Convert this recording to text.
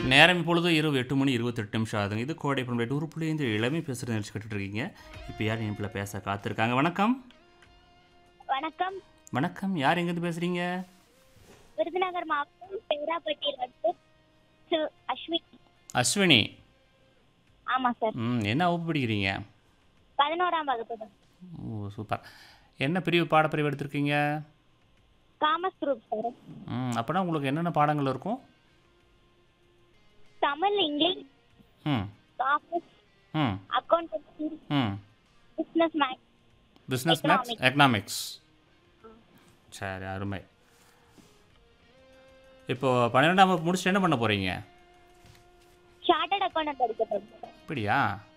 நேரம் இப்பொழுது இரவு எட்டு மணி இருபத்தெட்டு நிமிஷம் ஆகுதுங்க இது கோடை பண்பேட் உறுப்புலேருந்து இளமை பேசுகிற நிகழ்ச்சி கேட்டுட்டு இருக்கீங்க இப்போ யார் இணைப்பில் பேச காத்திருக்காங்க வணக்கம் வணக்கம் வணக்கம் யார் எங்கேருந்து பேசுகிறீங்க விருதுநகர் மாவட்டம் பேராப்பட்டியிலிருந்து திரு அஸ்வின் அஸ்வினி ஆமா சார் ம் என்ன வகுப்பு படிக்கிறீங்க பதினோராம் வகுப்பு தான் ஓ சூப்பர் என்ன பிரிவு பாடப்பிரிவு எடுத்திருக்கீங்க காமர்ஸ் குரூப் சார் ம் அப்போனா உங்களுக்கு என்னென்ன பாடங்கள் இருக்கும் தமிழ் இங்கிலீஷ் ம் காமர்ஸ் ம் அக்கௌண்டன்சி ம் business maths business maths economics சரி அருமை இப்போது பன்னிரெண்டாம் வகுப்பு முடிச்சுட்டு என்ன பண்ண போகிறீங்க சார்ட்டர்ட் அக்கௌண்டன்ட் படிக்க போகிறேன் அப்படியா